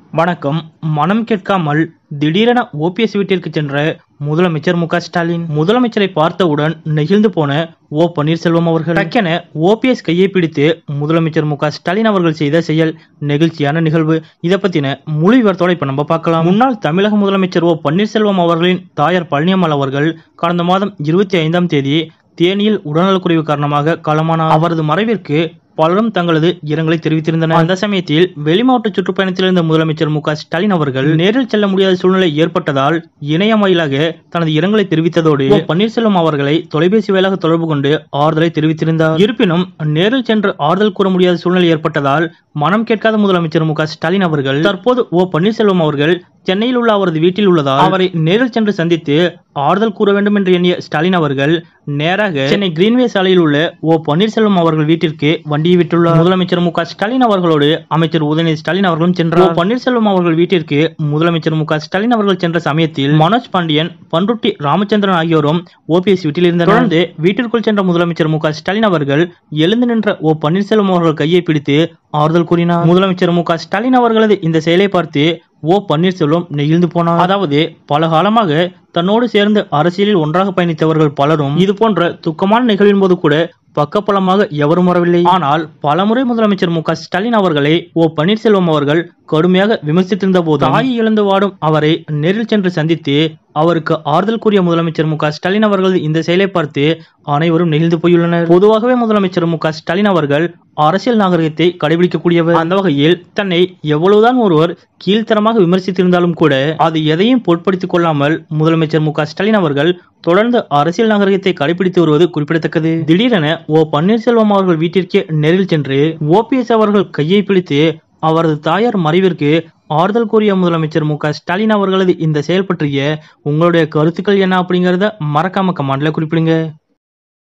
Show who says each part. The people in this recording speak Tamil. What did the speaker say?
Speaker 1: வணக்கம் மனம் கேட்காமல் திடீரென ஓபிஎஸ் வீட்டிற்கு சென்ற முதலமைச்சர் மு க ஸ்டாலின் முதலமைச்சரை பார்த்தவுடன் நெகிழ்ந்து போன ஓ பன்னீர்செல்வம் அவர்கள் டக்கென ஓபிஎஸ் கையை பிடித்து முதலமைச்சர் மு க ஸ்டாலின் அவர்கள் செய்த செயல் நெகிழ்ச்சியான நிகழ்வு இதை பத்தின முழு விவரத்தோட இப்ப நம்ம பார்க்கலாம் முன்னாள் தமிழக முதலமைச்சர் ஓ பன்னீர்செல்வம் அவர்களின் தாயார் பழனியம்மாள் அவர்கள் கடந்த மாதம் இருபத்தி ஐந்தாம் தேதி தேனியில் உடல்நலக்குறைவு காரணமாக காலமானார் அவரது மறைவிற்கு பலரும் தங்களது இரங்கலை தெரிவித்திருந்தனர் அந்த சமயத்தில் வெளிமாவட்ட சுற்றுப்பயணத்தில் இருந்த முதலமைச்சர் மு க ஸ்டாலின் அவர்கள் நேரில் செல்ல முடியாத சூழ்நிலை ஏற்பட்டதால் இணையம் வாயிலாக தனது இரங்கலை தெரிவித்ததோடு ஓ பன்னீர்செல்வம் அவர்களை தொலைபேசி வாயிலாக தொடர்பு கொண்டு ஆறுதலை தெரிவித்திருந்தார் இருப்பினும் நேரில் சென்று ஆறுதல் கூற முடியாத சூழ்நிலை ஏற்பட்டதால் மனம் கேட்காத முதலமைச்சர் மு க ஸ்டாலின் அவர்கள் தற்போது ஓ பன்னீர்செல்வம் அவர்கள் சென்னையில் உள்ள அவரது வீட்டில் உள்ளதால் அவரை நேரில் சென்று சந்தித்து ஆறுதல் கூற வேண்டும் என்று எண்ணிய ஸ்டாலின் அவர்கள் நேராக சென்னை கிரீன்வே சாலையில் உள்ள ஓ பன்னீர்செல்வம் அவர்கள் வீட்டிற்கு வண்டியை விட்டுள்ளார் முதலமைச்சர் மு க ஸ்டாலின் அவர்களோடு அமைச்சர் உதயநிதி ஸ்டாலின் அவர்களும் சென்றார் ஓ பன்னீர்செல்வம் அவர்கள் வீட்டிற்கு முதலமைச்சர் மு க ஸ்டாலின் அவர்கள் சென்ற சமயத்தில் மனோஜ் பாண்டியன் பன்ருட்டி ராமச்சந்திரன் ஆகியோரும் ஓபிஎஸ் வீட்டில் இருந்தனர் தொடர்ந்து வீட்டிற்குள் சென்ற முதலமைச்சர் மு க ஸ்டாலின் அவர்கள் எழுந்து நின்ற ஓ பன்னீர்செல்வம் அவர்கள் கையை பிடித்து ஆறுதல் கூறினார் முதலமைச்சர் மு க ஸ்டாலின் அவர்களது இந்த செயலை பார்த்து ஓ பன்னீர்செல்வம் நெகிழ்ந்து போனார் அதாவது பல காலமாக தன்னோடு சேர்ந்து அரசியலில் ஒன்றாக பயணித்தவர்கள் பலரும் இது போன்ற துக்கமான நிகழ்வின் போது கூட பக்கபலமாக எவரும் வரவில்லை ஆனால் பலமுறை முதலமைச்சர் மு க ஸ்டாலின் அவர்களை ஓ பன்னீர்செல்வம் அவர்கள் கடுமையாக விமர்சித்திருந்த போது தாயை இழந்து வாடும் அவரை நேரில் சென்று சந்தித்து அவருக்கு ஆறுதல் கூறிய முதலமைச்சர் மு க ஸ்டாலின் அவர்கள் இந்த செயலை பார்த்து அனைவரும் நெகிழ்ந்து போயுள்ளனர் பொதுவாகவே முதலமைச்சர் மு க ஸ்டாலின் அவர்கள் அரசியல் நாகரிகத்தை கடைபிடிக்கக்கூடியவர் அந்த வகையில் தன்னை எவ்வளவுதான் ஒருவர் கீழ்த்தரமாக விமர்சித்திருந்தாலும் கூட அது எதையும் பொருட்படுத்திக் கொள்ளாமல் முதலமைச்சர் மு க ஸ்டாலின் அவர்கள் தொடர்ந்து அரசியல் நாகரிகத்தை கடைபிடித்து வருவது குறிப்பிடத்தக்கது திடீரென ஓ பன்னீர்செல்வம் அவர்கள் வீட்டிற்கே நேரில் சென்று ஓபிஎஸ் அவர்கள் கையை பிடித்து அவரது தாயார் மறைவிற்கு ஆறுதல் கூறிய முதலமைச்சர் மு க ஸ்டாலின் அவர்களது இந்த செயல் பற்றிய உங்களுடைய கருத்துக்கள் என்ன அப்படிங்கறத மறக்காம கமெண்ட்ல குறிப்பிடுங்க